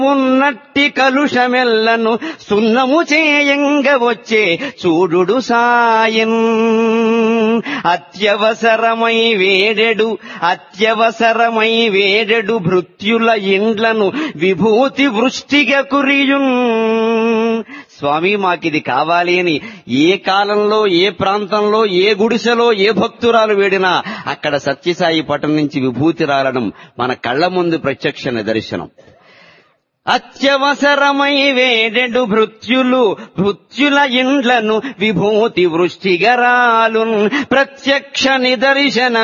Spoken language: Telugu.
ఉన్నట్టి కలుషమెల్లను సున్నము చేయంగ వచ్చే చూడుడు సాయం అత్యవసరమై వేడెడు అత్యవసరమై వేడెడు భృత్యుల ఇండ్లను విభూతి వృష్టిగా కురియున్ స్వామి మాకిది కావాలి అని ఏ కాలంలో ఏ ప్రాంతంలో ఏ గుడిసెలో ఏ భక్తురాలు వేడినా అక్కడ సత్యసాయి పటం నుంచి విభూతి రాలడం మన కళ్ళ ముందు ప్రత్యక్ష నిదర్శనం అత్యవసరమై వేడెడు భృత్యులు భృత్యుల ఇండ్లను విభూతి వృష్టిగరాలున్ ప్రత్యక్ష నిదర్శన